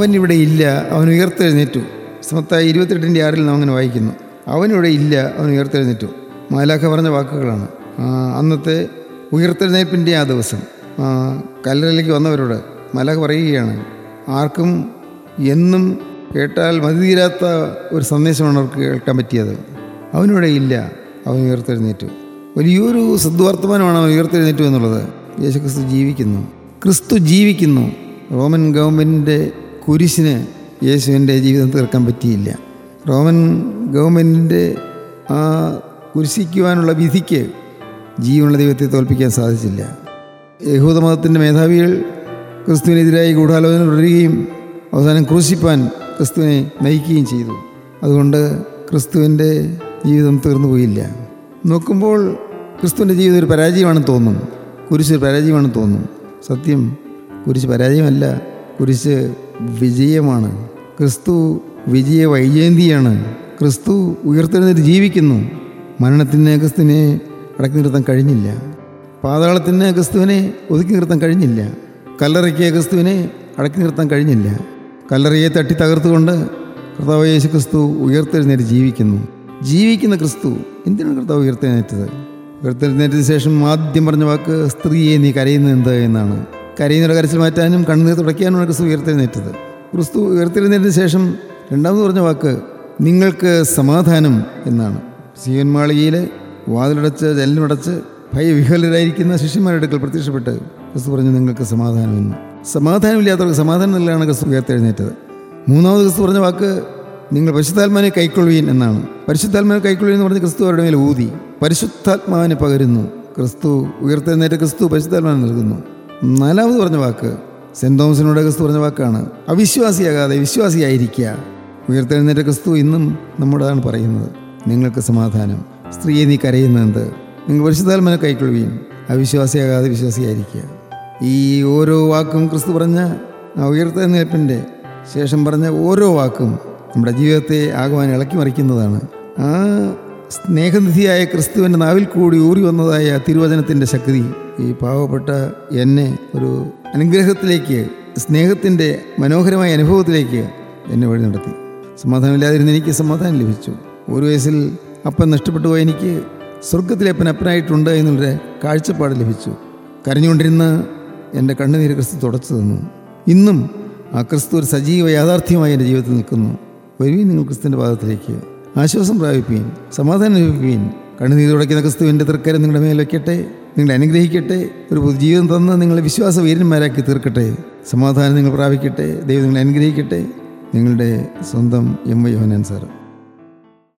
അവൻ ഇവിടെ ഇല്ല അവൻ ഉയർത്തെഴുന്നേറ്റു സമത്തായി ഇരുപത്തെട്ടിൻ്റെ ആറിൽ നാം അങ്ങനെ വായിക്കുന്നു അവനിവിടെ ഇല്ല അവൻ ഉയർത്തെഴുന്നേറ്റു മാലാഖ പറഞ്ഞ വാക്കുകളാണ് ആ, അന്നത്തെ ഉയർത്തെഴുന്നേൽപ്പിൻ്റെ ആ ദിവസം ആ, കല്ലറയിലേക്ക് വന്നവരോട് മാലാഖ പറയുകയാണ് ആർക്കും എന്നും കേട്ടാൽ മതി തീരാത്ത ഒരു സന്ദേശമാണ് അവർക്ക് കേൾക്കാൻ പറ്റിയത് അവനിവിടെ ഇല്ല അവൻ ഉയർത്തെഴുന്നേറ്റു വലിയൊരു സദ്വർത്തമാനമാണ് അവൻ ഉയർത്തെഴുന്നേറ്റു എന്നുള്ളത് യേശുക്രിസ്തു ജീവിക്കുന്നു ക്രിസ്തു ജീവിക്കുന്നു റോമൻ ഗവൺമെൻറ്റിൻ്റെ കുരിശിന് യേശുവിൻ്റെ ജീവിതം തീർക്കാൻ പറ്റിയില്ല റോമൻ ഗവൺമെൻറ്റിൻ്റെ ആ കുരിശിക്കുവാനുള്ള വിധിക്ക് ജീവനുള്ള ദൈവത്തെ തോൽപ്പിക്കാൻ സാധിച്ചില്ല യഹൂദമതത്തിൻ്റെ മേധാവികൾ ക്രിസ്തുവിനെതിരായി ഗൂഢാലോചന തുടരുകയും അവസാനം ക്രൂശിപ്പാൻ ക്രിസ്തുവിനെ നയിക്കുകയും ചെയ്തു അതുകൊണ്ട് ക്രിസ്തുവിൻ്റെ ജീവിതം തീർന്നു പോയില്ല നോക്കുമ്പോൾ ക്രിസ്തുവിൻ്റെ ജീവിതം ഒരു പരാജയമാണെന്ന് തോന്നും കുരിശ് ഒരു പരാജയമാണെന്ന് തോന്നും സത്യം കുരിശ് പരാജയമല്ല കുരിശ് വിജയമാണ് ക്രിസ്തു വിജയ വൈജയന്തിയാണ് ക്രിസ്തു ഉയർത്തെഴുന്നേറ്റ് ജീവിക്കുന്നു മരണത്തിന് ക്രിസ്തുവിനെ അടക്കി നിർത്താൻ കഴിഞ്ഞില്ല പാതാളത്തിന് ക്രിസ്തുവിനെ ഒതുക്കി നിർത്താൻ കഴിഞ്ഞില്ല കല്ലറയ്ക്ക് ക്രിസ്തുവിനെ അടക്കി നിർത്താൻ കഴിഞ്ഞില്ല കല്ലറയെ തട്ടി തകർത്തുകൊണ്ട് കർത്താവ് യേശു ക്രിസ്തു ഉയർത്തെഴുന്നേറ്റ് ജീവിക്കുന്നു ജീവിക്കുന്ന ക്രിസ്തു എന്തിനാണ് കർത്താവ് ഉയർത്തെഴുന്നേറ്റത് ഉയർത്തെഴുന്നേറ്റതിന് ശേഷം ആദ്യം പറഞ്ഞ വാക്ക് സ്ത്രീയെ നീ കരയുന്നത് എന്ത് എന്നാണ് കരയുന്നവരുടെ കരച്ചിൽ മാറ്റാനും കണ്ണുനീർ തുടയ്ക്കാനുമാണ് ക്രിസ്തു ഉയർത്തെഴുന്നേറ്റത് ക്രിസ്തു ഉയർത്തെഴുന്നേറ്റതിന് ശേഷം രണ്ടാമത് പറഞ്ഞ വാക്ക് നിങ്ങൾക്ക് സമാധാനം എന്നാണ് സീവൻ മാളികയിൽ വാതിലടച്ച് ജനലുമടച്ച് ഭയവിഹലരായിരിക്കുന്ന ശിഷ്യന്മാരുടെ അടുക്കൽ പ്രത്യക്ഷപ്പെട്ട് ക്രിസ്തു പറഞ്ഞു നിങ്ങൾക്ക് സമാധാനം എന്ന് സമാധാനമില്ലാത്തവർക്ക് സമാധാനം നല്ലതാണ് ക്രിസ്തു ഉയർത്തെഴുന്നേറ്റത് മൂന്നാമത് ക്രിസ്തു പറഞ്ഞ വാക്ക് നിങ്ങൾ പരിശുദ്ധാത്മാവിനെ കൈക്കൊള്ളുവീൻ എന്നാണ് പരിശുദ്ധാത്മാവിനെ കൈക്കൊള്ളുവീൻ എന്ന് പറഞ്ഞ് ക്രിസ്തു അവരുടെ മേൽ ഊതി പരിശുദ്ധാത്മാവിനെ പകരുന്നു ക്രിസ്തു ഉയർത്തെഴുന്നേറ്റ ക്രിസ്തു പരിശുദ്ധാത്മാവിനെ നൽകുന്നു നാലാമത് പറഞ്ഞ വാക്ക് സെൻറ് തോമസിനോട് ക്രിസ്തു പറഞ്ഞ വാക്കാണ് അവിശ്വാസിയാകാതെ വിശ്വാസിയായിരിക്കുക ഉയർത്തെഴുന്നേറ്റ ക്രിസ്തു ഇന്നും നമ്മോടാണ് പറയുന്നത് നിങ്ങൾക്ക് സമാധാനം സ്ത്രീയെ നീ കരയുന്നത് നിങ്ങൾ പരിശുദ്ധാത്മാനെ കൈക്കൊള്ളുവീൻ അവിശ്വാസിയാകാതെ വിശ്വാസിയായിരിക്കുക ഈ ഓരോ വാക്കും ക്രിസ്തു പറഞ്ഞ ആ ഉയർത്തെഴുന്നേൽപ്പിൻ്റെ ശേഷം പറഞ്ഞ ഓരോ വാക്കും നമ്മുടെ ജീവിതത്തെ ആകുവാൻ ഇളക്കി മറിക്കുന്നതാണ് ആ സ്നേഹനിധിയായ ക്രിസ്തുവിൻ്റെ നാവിൽ കൂടി ഊറി വന്നതായ തിരുവചനത്തിൻ്റെ ശക്തി ഈ പാവപ്പെട്ട എന്നെ ഒരു അനുഗ്രഹത്തിലേക്ക് സ്നേഹത്തിൻ്റെ മനോഹരമായ അനുഭവത്തിലേക്ക് എന്നെ വഴി നടത്തി സമാധാനമില്ലാതിരുന്ന എനിക്ക് സമാധാനം ലഭിച്ചു ഒരു വയസ്സിൽ അപ്പം നഷ്ടപ്പെട്ടു പോയ എനിക്ക് സ്വർഗത്തിലെ അപ്പനായിട്ടുണ്ട് എന്നുള്ളൊരു കാഴ്ചപ്പാട് ലഭിച്ചു കരഞ്ഞുകൊണ്ടിരുന്ന എൻ്റെ കണ്ണുനീര് ക്രിസ്തു തുടച്ചു തന്നു ഇന്നും ആ ക്രിസ്തു ഒരു സജീവ യാഥാർത്ഥ്യമായി എൻ്റെ ജീവിതത്തിൽ നിൽക്കുന്നു വരുവീൻ നിങ്ങൾ ക്രിസ്തുവിൻ്റെ പാദത്തിലേക്ക് ആശ്വാസം പ്രാപിപ്പീൻ സമാധാനം ലഭിപ്പീൻ കണ്ണുനീർ തുടയ്ക്കുന്ന ക്രിസ്തുവിൻ്റെ തൃക്കരം നിങ്ങളുടെ മേൽ വയ്ക്കട്ടെ നിങ്ങളെ അനുഗ്രഹിക്കട്ടെ ഒരു പുതുജീവിതം തന്ന് നിങ്ങളെ വിശ്വാസ വീരന്മാരാക്കി തീർക്കട്ടെ സമാധാനം നിങ്ങൾ പ്രാപിക്കട്ടെ ദൈവം നിങ്ങളെ അനുഗ്രഹിക്കട്ടെ നിങ്ങളുടെ സ്വന്തം എം വൈ യോഹനാൻ സാറ്